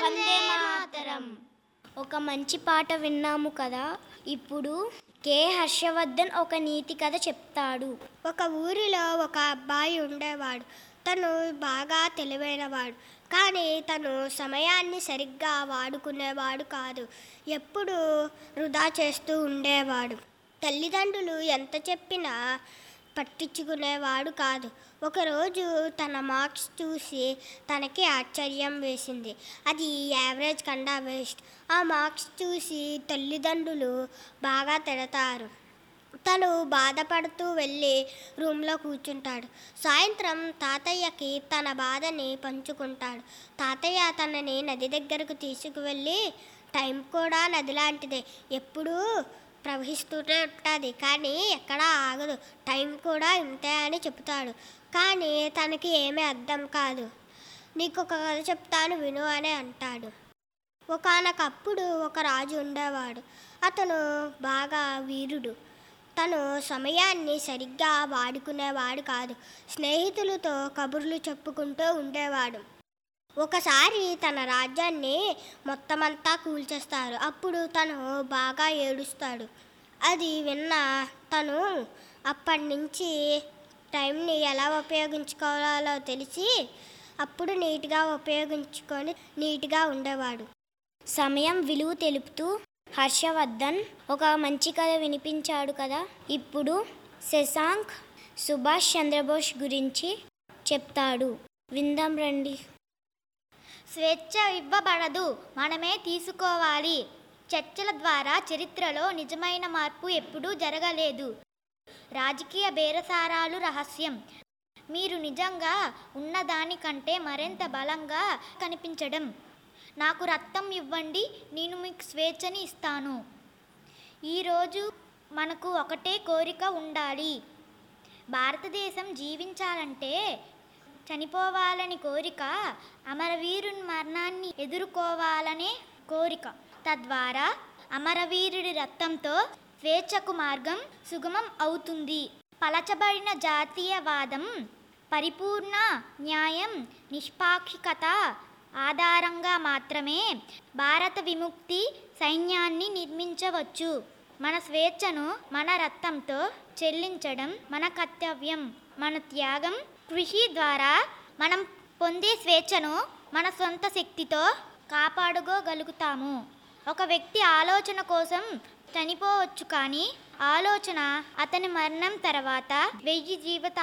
వందే మాతరం ఒక మంచి పాట విన్నాము కదా ఇప్పుడు కే హర్షవర్ధన్ ఒక నీతి కథ చెప్తాడు ఒక ఊరిలో ఒక అబ్బాయి ఉండేవాడు తను బాగా తెలివైనవాడు కానీ తను సమయాన్ని సరిగ్గా వాడుకునేవాడు కాదు ఎప్పుడూ వృధా చేస్తూ ఉండేవాడు తల్లిదండ్రులు ఎంత చెప్పినా పట్టించుకునేవాడు కాదు ఒకరోజు తన మార్క్స్ చూసి తనకి ఆశ్చర్యం వేసింది అది యావరేజ్ కన్నా వేస్ట్ ఆ మార్క్స్ చూసి తల్లిదండ్రులు బాగా తిడతారు తను బాధపడుతూ వెళ్ళి రూమ్లో కూర్చుంటాడు సాయంత్రం తాతయ్యకి తన బాధని పంచుకుంటాడు తాతయ్య తనని నది దగ్గరకు తీసుకువెళ్ళి టైం కూడా నది లాంటిదే ఎప్పుడూ ప్రవహిస్తూనే ఉంటుంది కానీ ఎక్కడా ఆగదు టైం కూడా ఇంతే అని చెప్తాడు కానీ తనకి ఏమీ అర్థం కాదు నీకు ఒక కథ చెప్తాను విను అని అంటాడు ఒకానొకప్పుడు ఒక రాజు ఉండేవాడు అతను బాగా వీరుడు తను సమయాన్ని సరిగ్గా వాడుకునేవాడు కాదు స్నేహితులతో కబుర్లు చెప్పుకుంటూ ఉండేవాడు ఒకసారి తన రాజ్యాన్ని మొత్తమంతా కూల్చేస్తారు అప్పుడు తను బాగా ఏడుస్తాడు అది విన్న తను అప్పటి నుంచి టైంని ఎలా ఉపయోగించుకోవాలో తెలిసి అప్పుడు నీట్గా ఉపయోగించుకొని నీట్గా ఉండేవాడు సమయం విలువ తెలుపుతూ హర్షవర్ధన్ ఒక మంచి కథ వినిపించాడు కదా ఇప్పుడు శశాంక్ సుభాష్ చంద్రబోస్ గురించి చెప్తాడు విందాం రండి స్వేచ్ఛ ఇవ్వబడదు మనమే తీసుకోవాలి చర్చల ద్వారా చరిత్రలో నిజమైన మార్పు ఎప్పుడూ జరగలేదు రాజకీయ బేరసారాలు రహస్యం మీరు నిజంగా ఉన్నదానికంటే మరింత బలంగా కనిపించడం నాకు రక్తం ఇవ్వండి నేను మీకు స్వేచ్ఛని ఇస్తాను ఈరోజు మనకు ఒకటే కోరిక ఉండాలి భారతదేశం జీవించాలంటే చనిపోవాలని కోరిక అమరవీరుని మరణాన్ని ఎదుర్కోవాలనే కోరిక తద్వారా అమరవీరుడి రక్తంతో స్వేచ్ఛకు మార్గం సుగమం అవుతుంది పలచబడిన జాతీయవాదం పరిపూర్ణ న్యాయం నిష్పాక్షికత ఆధారంగా మాత్రమే భారత విముక్తి సైన్యాన్ని నిర్మించవచ్చు మన స్వేచ్ఛను మన రక్తంతో చెల్లించడం మన కర్తవ్యం మన త్యాగం కృషి ద్వారా మనం పొందే స్వేచ్ఛను మన సొంత శక్తితో కాపాడుకోగలుగుతాము ఒక వ్యక్తి ఆలోచన కోసం చనిపోవచ్చు కానీ ఆలోచన అతని మరణం తర్వాత వెయ్యి జీవిత